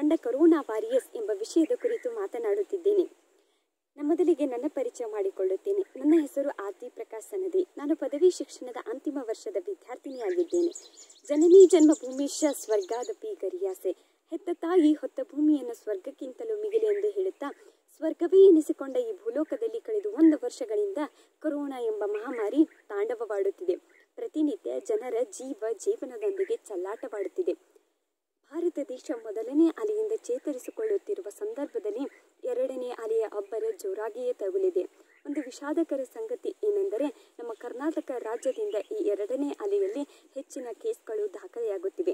ತಂಡ corona warriors ಎಂಬ ವಿಷಯದ ಕುರಿತು ಮಾತನಾಡುತ್ತಿದ್ದೇನೆ ಮೊದಲಿಗೆ ನನ್ನ ಪರಿಚಯ ಮಾಡಿಕೊಳ್ಳುತ್ತೇನೆ ನನ್ನ ಹೆಸರು ಆರ್ತಿ ಪ್ರಕಾಶ್ ಸನದಿ ನಾನು ಪದವಿ ಶಿಕ್ಷಣದ ಅಂತಿಮ ವರ್ಷದ ವಿದ್ಯಾರ್ಥಿನಿಯಾಗಿದ್ದೇನೆ ಜನನೀ ಜನ್ಮಭೂಮಿಶ ಸ್ವರ್ಗಾದಪಿ ಗರಿಯಾಸೆ ಹೆತ್ತ ತಾಯಿ ಹೊತ್ತ ಭೂಮಿಯನ್ನು ಸ್ವರ್ಗಕ್ಕಿಂತಲೂ ಮಿಗಿಲು ಎಂದು ಹೇಳುತ್ತಾ ಸ್ವರ್ಗವೇ ಎನಿಸಿಕೊಂಡ ಈ ಭೂಲೋಕದಲ್ಲಿ ಕಳೆದು ಒಂದು ವರ್ಷಗಳಿಂದ ಕೊರೋನಾ ಎಂಬ ಮಹಾಮಾರಿ ತಾಂಡವವಾಡುತ್ತಿದೆ ಪ್ರತಿನಿತ್ಯ ಜನರ ಜೀವ ಜೀವನದೊಂದಿಗೆ ಚೆಲ್ಲಾಟವಾಡುತ್ತಿದೆ ಭಾರತ ದೇಶ ಮೊದಲನೇ ಅಲೆಯಿಂದ ಚೇತರಿಸಿಕೊಳ್ಳುತ್ತಿರುವ ಸಂದರ್ಭದಲ್ಲಿ ಎರಡನೇ ಅಲೆಯ ಅಬ್ಬರ ಜೋರಾಗಿಯೇ ತಗುಲಿದೆ ಒಂದು ವಿಷಾದಕರ ಸಂಗತಿ ಏನೆಂದರೆ ನಮ್ಮ ಕರ್ನಾಟಕ ರಾಜ್ಯದಿಂದ ಈ ಎರಡನೇ ಅಲೆಯಲ್ಲಿ ಹೆಚ್ಚಿನ ಕೇಸ್ಗಳು ದಾಖಲೆಯಾಗುತ್ತಿವೆ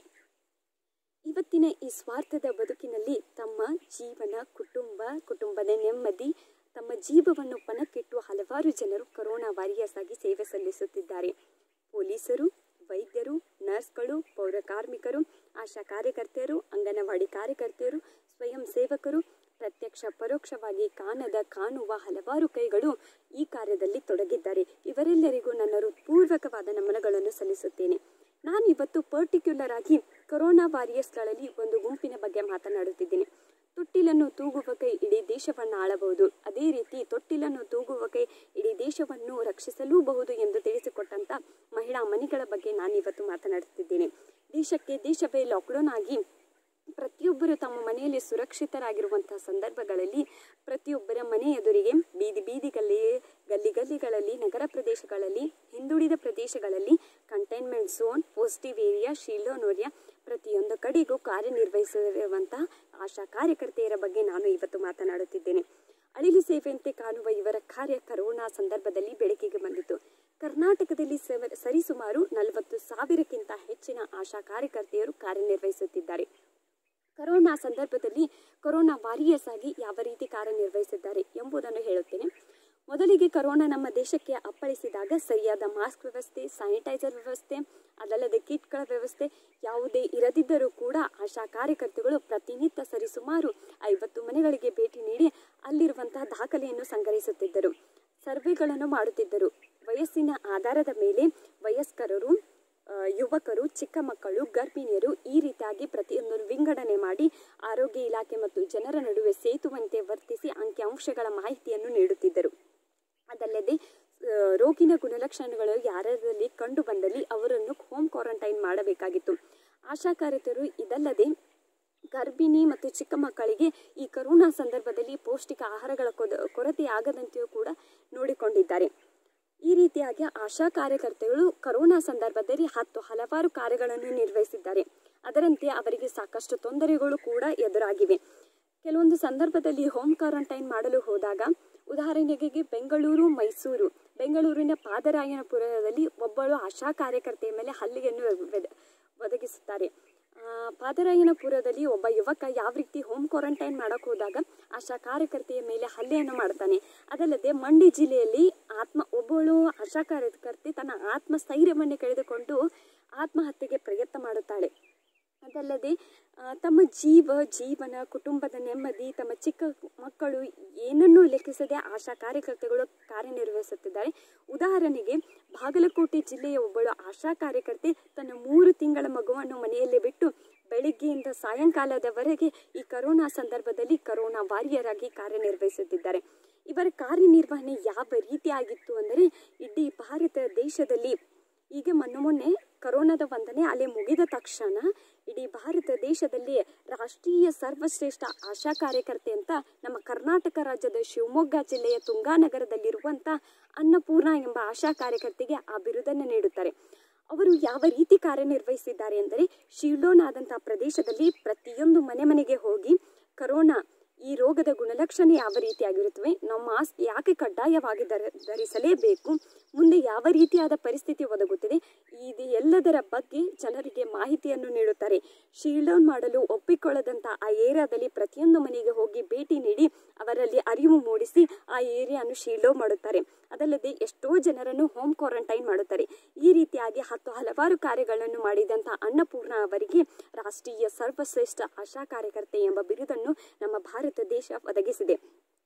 ಇವತ್ತಿನ ಈ ಸ್ವಾರ್ಥದ ಬದುಕಿನಲ್ಲಿ ತಮ್ಮ ಜೀವನ ಕುಟುಂಬ ಕುಟುಂಬದ ನೆಮ್ಮದಿ ತಮ್ಮ ಜೀವವನ್ನು ಪಣಕ್ಕಿಟ್ಟು ಹಲವಾರು ಜನರು ಕೊರೋನಾ ವಾರಿಯರ್ಸ್ ಆಗಿ ಸೇವೆ ಸಲ್ಲಿಸುತ್ತಿದ್ದಾರೆ ಪೊಲೀಸರು ವೈದ್ಯರು ನರ್ಸ್ಗಳು ಪೌರ ಕಾರ್ಮಿಕರು ಆಶಾ ಕಾರ್ಯಕರ್ತೆಯರು ಅಂಗನವಾಡಿ ಕಾರ್ಯಕರ್ತೆಯರು ಸ್ವಯಂ ಸೇವಕರು ಪ್ರತ್ಯಕ್ಷ ಪರೋಕ್ಷವಾಗಿ ಕಾಣದ ಕಾಣುವ ಹಲವಾರು ಕೈಗಳು ಈ ಕಾರ್ಯದಲ್ಲಿ ತೊಡಗಿದ್ದಾರೆ ಇವರೆಲ್ಲರಿಗೂ ನನ್ನ ಹೃತ್ಪೂರ್ವಕವಾದ ನಮನಗಳನ್ನು ಸಲ್ಲಿಸುತ್ತೇನೆ ನಾನು ಇವತ್ತು ಪರ್ಟಿಕ್ಯುಲರ್ ಆಗಿ ಕೊರೋನಾ ವಾರಿಯರ್ಸ್ಗಳಲ್ಲಿ ಒಂದು ಗುಂಪಿನ ಬಗ್ಗೆ ಮಾತನಾಡುತ್ತಿದ್ದೇನೆ ತೊಟ್ಟಿಲನ್ನು ತೂಗುವ ಕೈ ಇಡೀ ದೇಶವನ್ನು ಆಳಬಹುದು ಅದೇ ರೀತಿ ತೊಟ್ಟಿಲನ್ನು ತೂಗುವ ಕೈ ಇಡೀ ದೇಶವನ್ನು ರಕ್ಷಿಸಲೂಬಹುದು ಎಂದು ತಿಳಿಸಿಕೊಟ್ಟಂತ ಮಹಿಳಾ ಮಣಿಗಳ ಬಗ್ಗೆ ನಾನು ಇವತ್ತು ಮಾತನಾಡುತ್ತಿದ್ದೇನೆ ದೇಶಕ್ಕೆ ದೇಶವೇ ಲಾಕ್ಡೌನ್ ಆಗಿ ಪ್ರತಿಯೊಬ್ಬರು ತಮ್ಮ ಮನೆಯಲ್ಲಿ ಸುರಕ್ಷಿತರಾಗಿರುವಂತಹ ಸಂದರ್ಭಗಳಲ್ಲಿ ಪ್ರತಿಯೊಬ್ಬರ ಮನೆ ಎದುರಿಗೆ ಬೀದಿ ಬೀದಿಗಳಲ್ಲಿ ಗಲ್ಲಿ ಗಲ್ಲಿಗಳಲ್ಲಿ ನಗರ ಪ್ರದೇಶಗಳಲ್ಲಿ ಹಿಂದುಳಿದ ಪ್ರದೇಶಗಳಲ್ಲಿ containment zone positive area seal down area ಪ್ರತಿಯೊಂದು ಕಡೆಗೂ ಕಾರ್ಯನಿರ್ವಹಿಸಿರುವಂತಹ ಆಶಾ ಕಾರ್ಯಕರ್ತೆಯರ ಬಗ್ಗೆ ನಾನು ಇವತ್ತು ಮಾತನಾಡುತ್ತಿದ್ದೇನೆ ಅಳಿಲು ಸೇವೆಯಂತೆ ಕಾಣುವ ಇವರ ಕಾರ್ಯ ಕರೋನಾ ಸಂದರ್ಭದಲ್ಲಿ ಬೆಳಕಿಗೆ ಬಂದಿತು ಕರ್ನಾಟಕದಲ್ಲಿ ಸವ- ಸರಿಸುಮಾರು ನಲವತ್ತು ಸಾವಿರಕ್ಕಿಂತ ಹೆಚ್ಚಿನ ಆಶಾ ಕಾರ್ಯಕರ್ತೆಯರು ಕಾರ್ಯನಿರ್ವಹಿಸುತ್ತಿದ್ದಾರೆ ಕರೋನಾ ಸಂದರ್ಭದಲ್ಲಿ ಕೊರೋನಾ ವಾರಿಯರ್ಸ್ ಆಗಿ ಯಾವ ರೀತಿ ಕಾರ್ಯನಿರ್ವಹಿಸಿದ್ದಾರೆ ಎಂಬುದನ್ನು ಹೇಳುತ್ತೇನೆ ಮೊದಲಿಗೆ ಕರೋನಾ ನಮ್ಮ ದೇಶಕ್ಕೆ ಅಪ್ಪಳಿಸಿದಾಗ ಸರಿಯಾದ ಮಾಸ್ಕ್ ವ್ಯವಸ್ಥೆ ಸ್ಯಾನಿಟೈಸರ್ ವ್ಯವಸ್ಥೆ ಅದಲ್ಲದೆ ಕಿಟ್ಗಳ ವ್ಯವಸ್ಥೆ ಯಾವುದೇ ಇರದಿದ್ದರೂ ಕೂಡ ಆಶಾ ಕಾರ್ಯಕರ್ತೆಗಳು ಪ್ರತಿನಿತ್ಯ ಸರಿಸುಮಾರು ಐವತ್ತು ಮನೆಗಳಿಗೆ ಭೇಟಿ ನೀಡಿ ಅಲ್ಲಿರುವಂತಹ ದಾಖಲೆಯನ್ನು ಸಂಗ್ರಹಿಸುತ್ತಿದ್ದರು ಸರ್ವೆಗಳನ್ನು ಮಾಡುತ್ತಿದ್ದರು ವಯಸ್ಸಿನ ಆಧಾರದ ಮೇಲೆ ವಯಸ್ಕರರು ಆ, ಯುವಕರು ಚಿಕ್ಕ ಮಕ್ಕಳು ಗರ್ಭಿಣಿಯರು ಈ ರೀತಿಯಾಗಿ ಪ್ರತಿಯೊಂದು ವಿಂಗಡಣೆ ಮಾಡಿ ಆರೋಗ್ಯ ಇಲಾಖೆ ಮತ್ತು ಜನರ ನಡುವೆ ಸೇತುವಂತೆ ವರ್ತಿಸಿ ಅಂಕಿಅಂಶಗಳ ಮಾಹಿತಿಯನ್ನು ನೀಡುತ್ತಿದ್ದರು ಅದಲ್ಲದೆ ಆ, ರೋಗಿನ ಗುಣಲಕ್ಷಣಗಳು ಯಾರಲ್ಲಿ ಕಂಡು ಬಂದಲ್ಲಿ ಅವರನ್ನು ಹೋಮ್ ಕ್ವಾರಂಟೈನ್ ಮಾಡಬೇಕಾಗಿತ್ತು ಆಶಾ ಕಾರ್ಯಕರ್ತರು ಇದಲ್ಲದೆ ಗರ್ಭಿಣಿ ಮತ್ತು ಚಿಕ್ಕ ಮಕ್ಕಳಿಗೆ ಈ ಕರೋನಾ ಸಂದರ್ಭದಲ್ಲಿ ಪೌಷ್ಟಿಕ ಆಹಾರಗಳ ಕೊದ ಕೊರತೆ ಆಗದಂತೆಯೂ ಕೂಡ ನೋಡಿಕೊಂಡಿದ್ದಾರೆ ಈ ರೀತಿಯಾಗಿ ಆಶಾ ಕಾರ್ಯಕರ್ತೆಗಳು ಕರೋನಾ ಸಂದರ್ಭದಲ್ಲಿ ಹತ್ತು ಹಲವಾರು ಕಾರ್ಯಗಳನ್ನು ನಿರ್ವಹಿಸಿದ್ದಾರೆ ಅದರಂತೆ ಅವರಿಗೆ ಸಾಕಷ್ಟು ತೊಂದರೆಗಳು ಕೂಡ ಎದುರಾಗಿವೆ ಕೆಲವೊಂದು ಸಂದರ್ಭದಲ್ಲಿ ಹೋಮ್ ಕ್ವಾರಂಟೈನ್ ಮಾಡಲು ಹೋದಾಗ ಉದಾಹರಣೆಗೆ ಬೆಂಗಳೂರು ಮೈಸೂರು ಬೆಂಗಳೂರಿನ ಪಾದರಾಯನಪುರದಲ್ಲಿ ಒಬ್ಬಳು ಆಶಾ ಕಾರ್ಯಕರ್ತೆಯ ಮೇಲೆ ಹಲ್ಲೆಯನ್ನು ಒದ- ಒದಗಿಸುತ್ತಾರೆ ಆ, ಪಾದರಾಯನಪುರದಲ್ಲಿ ಒಬ್ಬ ಯುವಕ ಯಾವ ರೀತಿ ಹೋಮ್ ಕ್ವಾರಂಟೈನ್ ಮಾಡಕ್ಕೆ ಹೋದಾಗ ಆಶಾ ಕಾರ್ಯಕರ್ತೆಯ ಮೇಲೆ ಹಲ್ಲೆಯನ್ನು ಮಾಡ್ತಾನೆ ಅದಲ್ಲದೆ ಮಂಡ್ಯ ಜಿಲ್ಲೆಯಲ್ಲಿ ಆತ್ಮ ಒಬ್ಬಳು ಆಶಾ ಕಾರ್ಯಕರ್ತೆ ತನ್ನ ಆತ್ಮಸ್ಥೈರ್ಯವನ್ನು ಕಳೆದುಕೊಂಡು ಆತ್ಮಹತ್ಯೆಗೆ ಪ್ರಯತ್ನ ಮಾಡುತ್ತಾಳೆ ಅದಲ್ಲದೆ ಆ, ತಮ್ಮ ಜೀವ ಜೀವನ ಕುಟುಂಬದ ನೆಮ್ಮದಿ ತಮ್ಮ ಚಿಕ್ಕ ಮಕ್ಕಳು ಏನನ್ನೂ ಲೆಕ್ಕಿಸದೆ ಆಶಾ ಕಾರ್ಯಕರ್ತೆಗಳು ಕಾರ್ಯನಿರ್ವಹಿಸುತ್ತಿದ್ದಾರೆ ಉದಾಹರಣೆಗೆ ಬಾಗಲಕೋಟೆ ಜಿಲ್ಲೆಯ ಒಬ್ಬಳು ಆಶಾ ಕಾರ್ಯಕರ್ತೆ ತನ್ನ ಮೂರು ತಿಂಗಳ ಮಗುವನ್ನು ಮನೆಯಲ್ಲೇ ಬಿಟ್ಟು ಬೆಳಿಗ್ಗೆಯಿಂದ ಸಾಯಂಕಾಲದವರೆಗೆ ಈ ಕರೋನಾ ಸಂದರ್ಭದಲ್ಲಿ ಕರೋನಾ ವಾರಿಯರ್ ಆಗಿ ಕಾರ್ಯನಿರ್ವಹಿಸುತ್ತಿದ್ದಾರೆ ಇವರ ಕಾರ್ಯನಿರ್ವಹಣೆ ಯಾವ ರೀತಿಯಾಗಿತ್ತು ಅಂದರೆ ಇಡೀ ಭಾರತ ದೇಶದಲ್ಲಿ ಈಗ ಮೊನ್ನೆ ಮೊನ್ನೆ ಕರೋನಾದ ಒಂದನೇ ಅಲೆ ಮುಗಿದ ತಕ್ಷಣ ಇಡೀ ಭಾರತ ದೇಶದಲ್ಲಿ ರಾಷ್ಟ್ರೀಯ ಸರ್ವಶ್ರೇಷ್ಠ ಆಶಾ ಕಾರ್ಯಕರ್ತೆ ಅಂತ ನಮ್ಮ ಕರ್ನಾಟಕ ರಾಜ್ಯದ ಶಿವಮೊಗ್ಗ ಜಿಲ್ಲೆಯ ತುಂಗಾನಗರದಲ್ಲಿರುವಂಥ ಅನ್ನಪೂರ್ಣ ಎಂಬ ಆಶಾ ಕಾರ್ಯಕರ್ತೆಗೆ ಆ ಬಿರುದನ್ನು ನೀಡುತ್ತಾರೆ ಅವರು ಯಾವ ರೀತಿ ಕಾರ್ಯನಿರ್ವಹಿಸಿದ್ದಾರೆ ಎಂದರೆ ಶೀಲ್ಡೌನ್ ಆದಂತಹ ಪ್ರದೇಶದಲ್ಲಿ ಪ್ರತಿಯೊಂದು ಮನೆ ಮನೆಗೆ ಹೋಗಿ ಕರೋನಾ ಈ ರೋಗದ ಗುಣಲಕ್ಷಣ ಯಾವ ರೀತಿಯಾಗಿರುತ್ತವೆ ನಾವು ಮಾಸ್ಕ್ ಯಾಕೆ ಕಡ್ಡಾಯವಾಗಿ ಧರ ಧರಿಸಲೇಬೇಕು ಮುಂದೆ ಯಾವ ರೀತಿಯಾದ ಪರಿಸ್ಥಿತಿ ಒದಗುತ್ತದೆ ಇದು ಎಲ್ಲದರ ಬಗ್ಗೆ ಜನರಿಗೆ ಮಾಹಿತಿಯನ್ನು ನೀಡುತ್ತಾರೆ ಶೀಲ್ಡೌನ್ ಮಾಡಲು ಒಪ್ಪಿಕೊಳ್ಳದಂಥ ಆ ಏರಿಯಾದಲ್ಲಿ ಪ್ರತಿಯೊಂದು ಮನೆಗೆ ಹೋಗಿ ಭೇಟಿ ನೀಡಿ ಅವರಲ್ಲಿ ಅರಿವು ಮೂಡಿಸಿ ಆ ಏರಿಯಾನು ಶೀಲ್ಡೌನ್ ಮಾಡುತ್ತಾರೆ ಅದಲ್ಲದೆ ಎಷ್ಟೋ ಜನರನ್ನು ಹೋಮ್ ಕ್ವಾರಂಟೈನ್ ಮಾಡುತ್ತಾರೆ ಈ ರೀತಿಯಾಗಿ ಹತ್ತು ಹಲವಾರು ಕಾರ್ಯಗಳನ್ನು ಮಾಡಿದಂಥ ಅನ್ನಪೂರ್ಣ ಅವರಿಗೆ ರಾಷ್ಟ್ರೀಯ ಸರ್ವಶ್ರೇಷ್ಠ ಆಶಾ ಕಾರ್ಯಕರ್ತೆ ಎಂಬ ಬಿರುದನ್ನು ನಮ್ಮ ಭಾರತ ದೇಶ ಒದಗಿಸಿದೆ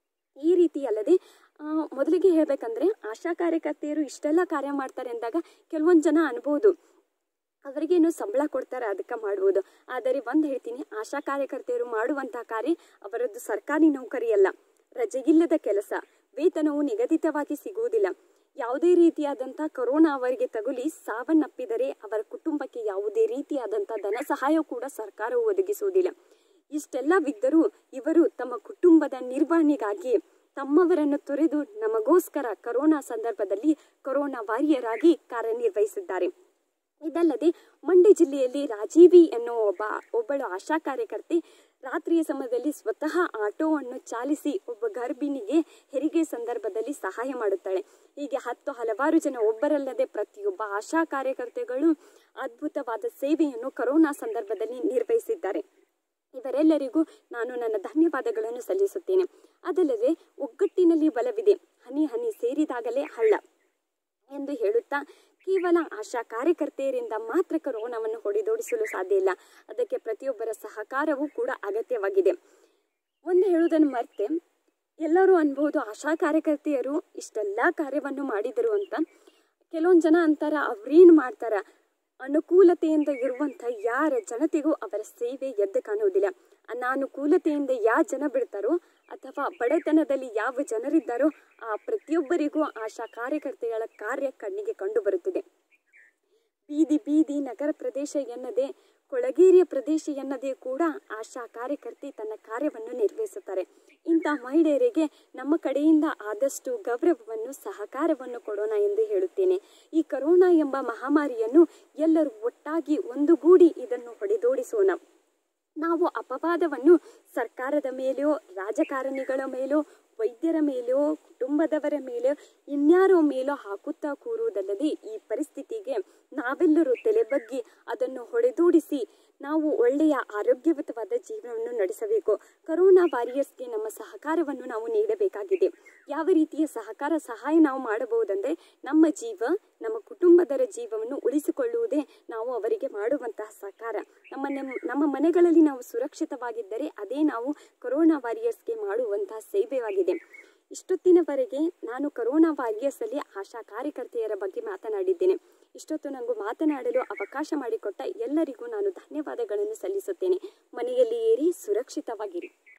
ಈ ರೀತಿ ಅಲ್ಲದೆ ಆ, ಮೊದಲಿಗೆ ಹೇಳಬೇಕಂದ್ರೆ ಆಶಾ ಕಾರ್ಯಕರ್ತೆಯರು ಇಷ್ಟೆಲ್ಲ ಕಾರ್ಯ ಮಾಡ್ತಾರೆ ಅಂದಾಗ ಕೆಲವೊಂದು ಜನ ಅನ್ಬೋದು ಅವರಿಗೇನು ಸಂಬಳ ಕೊಡ್ತಾರೆ ಅದಕ್ಕೆ ಮಾಡ್ಬೋದು ಆದರೆ ಒಂದು ಹೇಳ್ತೀನಿ ಆಶಾ ಕಾರ್ಯಕರ್ತೆಯರು ಮಾಡುವಂಥ ಕಾರ್ಯ ಅವರದ್ದು ಸರ್ಕಾರಿ ನೌಕರಿ ಅಲ್ಲ ರಜೆಗಿಲ್ಲದ ಕೆಲಸ ವೇತನವು ನಿಗದಿತವಾಗಿ ಸಿಗುವುದಿಲ್ಲ ಯಾವುದೇ ರೀತಿಯಾದಂಥ ಕೊರೋನಾ ಅವರಿಗೆ ತಗುಲಿ ಸಾವನ್ನಪ್ಪಿದರೆ ಅವರ ಕುಟುಂಬಕ್ಕೆ ಯಾವುದೇ ರೀತಿಯಾದಂಥ ಧನ ಸಹಾಯ ಕೂಡ ಸರ್ಕಾರವು ಒದಗಿಸುವುದಿಲ್ಲ ಇಷ್ಟೆಲ್ಲ ಬಿದ್ದರೂ ಇವರು ತಮ್ಮ ಕುಟುಂಬದ ನಿರ್ವಹಣೆಗಾಗಿ ತಮ್ಮವರನ್ನು ತೊರೆದು ನಮಗೋಸ್ಕರ ಕೊರೋನಾ ಸಂದರ್ಭದಲ್ಲಿ ಕೊರೋನಾ ವಾರಿಯರಾಗಿ ಕಾರ್ಯನಿರ್ವಹಿಸಿದ್ದಾರೆ ಇದಲ್ಲದೆ ಮಂಡ್ಯ ಜಿಲ್ಲೆಯಲ್ಲಿ ರಾಜೀವಿ ಎನ್ನುವ ಒಬ್ಬ ಒಬ್ಬಳು ಆಶಾ ಕಾರ್ಯಕರ್ತೆ ರಾತ್ರಿಯ ಸಮಯದಲ್ಲಿ ಸ್ವತಃ ಆಟೋವನ್ನು ಚಾಲಿಸಿ ಒಬ್ಬ ಗರ್ಭಿಣಿಗೆ ಹೆರಿಗೆ ಸಂದರ್ಭದಲ್ಲಿ ಸಹಾಯ ಮಾಡುತ್ತಾಳೆ ಹೀಗೆ ಹತ್ತು ಹಲವಾರು ಜನ ಒಬ್ಬರಲ್ಲದೆ ಪ್ರತಿಯೊಬ್ಬ ಆಶಾ ಕಾರ್ಯಕರ್ತೆಗಳು ಅದ್ಭುತವಾದ ಸೇವೆಯನ್ನು ಕೊರೋನಾ ಸಂದರ್ಭದಲ್ಲಿ ನಿರ್ವಹಿಸಿದ್ದಾರೆ ಇವರೆಲ್ಲರಿಗೂ ನಾನು ನನ್ನ ಧನ್ಯವಾದಗಳನ್ನು ಸಲ್ಲಿಸುತ್ತೇನೆ ಅದಲ್ಲದೆ ಒಗ್ಗಟ್ಟಿನಲ್ಲಿ ಬಲವಿದೆ ಹನಿ ಹನಿ ಸೇರಿದಾಗಲೇ ಹಳ್ಳ ಎಂದು ಹೇಳುತ್ತಾ ಕೇವಲ ಆಶಾ ಕಾರ್ಯಕರ್ತೆಯರಿಂದ ಮಾತ್ರ ಕೊರೋನಾವನ್ನು ಹೊಡೆದೋಡಿಸಲು ಸಾಧ್ಯ ಇಲ್ಲ ಅದಕ್ಕೆ ಪ್ರತಿಯೊಬ್ಬರ ಸಹಕಾರವೂ ಕೂಡ ಅಗತ್ಯವಾಗಿದೆ ಒಂದು ಹೇಳುವುದನ್ನು ಮರ್ತೆ ಎಲ್ಲರೂ ಅನ್ಬಹುದು ಆಶಾ ಕಾರ್ಯಕರ್ತೆಯರು ಇಷ್ಟೆಲ್ಲ ಕಾರ್ಯವನ್ನು ಮಾಡಿದರು ಅಂತ ಕೆಲವೊಂದು ಜನ ಅಂತಾರ ಅವ್ರೇನು ಮಾಡ್ತಾರ ಅನುಕೂಲತೆಯಿಂದ ಇರುವಂಥ ಯಾರ ಜನತೆಗೂ ಅವರ ಸೇವೆ ಎದ್ದು ಕಾಣುವುದಿಲ್ಲ ಅನಾನುಕೂಲತೆಯಿಂದ ಯಾವ ಜನ ಬಿಡ್ತಾರೋ ಅಥವಾ ಬಡತನದಲ್ಲಿ ಯಾವ ಜನರಿದ್ದಾರೋ ಆ ಪ್ರತಿಯೊಬ್ಬರಿಗೂ ಆಶಾ ಕಾರ್ಯಕರ್ತೆಗಳ ಕಾರ್ಯ ಕಣ್ಣಿಗೆ ಕಂಡು ಬರುತ್ತದೆ ಬೀದಿ ಬೀದಿ ನಗರ ಪ್ರದೇಶ ಎನ್ನದೇ ಕೊಳಗೇರಿಯ ಪ್ರದೇಶ ಎನ್ನದೇ ಕೂಡ ಆಶಾ ಕಾರ್ಯಕರ್ತೆ ತನ್ನ ಕಾರ್ಯವನ್ನು ನಿರ್ವಹಿಸುತ್ತಾರೆ ಇಂಥ ಮಹಿಳೆಯರಿಗೆ ನಮ್ಮ ಕಡೆಯಿಂದ ಆದಷ್ಟು ಗೌರವವನ್ನು ಸಹಕಾರವನ್ನು ಕೊಡೋಣ ಎಂದು ಹೇಳುತ್ತೇನೆ ಈ ಕರೋನಾ ಎಂಬ ಮಹಾಮಾರಿಯನ್ನು ಎಲ್ಲರೂ ಒಟ್ಟಾಗಿ ಒಂದುಗೂಡಿ ಇದನ್ನು ಹೊಡೆದೋಡಿಸೋಣ ನಾವು ಅಪವಾದವನ್ನು ಸರ್ಕಾರದ ಮೇಲೆಯೋ ರಾಜಕಾರಣಿಗಳ ಮೇಲೋ ವೈದ್ಯರ ಮೇಲೋ ಕುಟುಂಬದವರ ಮೇಲೋ ಇನ್ಯಾರೋ ಮೇಲೋ ಹಾಕುತ್ತಾ ಕೂರುವುದಲ್ಲದೆ ಈ ಪರಿಸ್ಥಿತಿಗೆ ನಾವೆಲ್ಲರೂ ತಲೆಬಗ್ಗಿ ಅದನ್ನು ಹೊಡೆದೋಡಿಸಿ ನಾವು ಒಳ್ಳೆಯ ಆರೋಗ್ಯಯುತವಾದ ಜೀವನವನ್ನು ನಡೆಸಬೇಕು ಕರೋನಾ ವಾರಿಯರ್ಸ್ಗೆ ನಮ್ಮ ಸಹಕಾರವನ್ನು ನಾವು ನೀಡಬೇಕಾಗಿದೆ ಯಾವ ರೀತಿಯ ಸಹಕಾರ ಸಹಾಯ ನಾವು ಮಾಡಬಹುದಂದರೆ ನಮ್ಮ ಜೀವ ನಮ್ಮ ಕುಟುಂಬದರ ಜೀವವನ್ನು ಉಳಿಸಿಕೊಳ್ಳುವುದೇ ನಾವು ಅವರಿಗೆ ಮಾಡುವಂತಹ ಸಹಕಾರ ನಮ್ಮ ನೆಮ್- ನಮ್ಮ ಮನೆಗಳಲ್ಲಿ ನಾವು ಸುರಕ್ಷಿತವಾಗಿದ್ದರೆ ಅದೇ ನಾವು ಕೊರೋನಾ ವಾರಿಯರ್ಸ್ಗೆ ಮಾಡುವಂತಹ ಸೇವೆಯಾಗಿದೆ ಇಷ್ಟೊತ್ತಿನವರೆಗೆ ನಾನು ಕೊರೋನಾ ವಾರಿಯರ್ಸಲ್ಲಿ ಆಶಾ ಕಾರ್ಯಕರ್ತೆಯರ ಬಗ್ಗೆ ಮಾತನಾಡಿದ್ದೇನೆ ಇಷ್ಟೊತ್ತು ನನಗೂ ಮಾತನಾಡಲು ಅವಕಾಶ ಮಾಡಿಕೊಟ್ಟ ಎಲ್ಲರಿಗೂ ನಾನು ಧನ್ಯವಾದಗಳನ್ನು ಸಲ್ಲಿಸುತ್ತೇನೆ ಮನೆಯಲ್ಲಿ ಏರಿ ಸುರಕ್ಷಿತವಾಗಿರಿ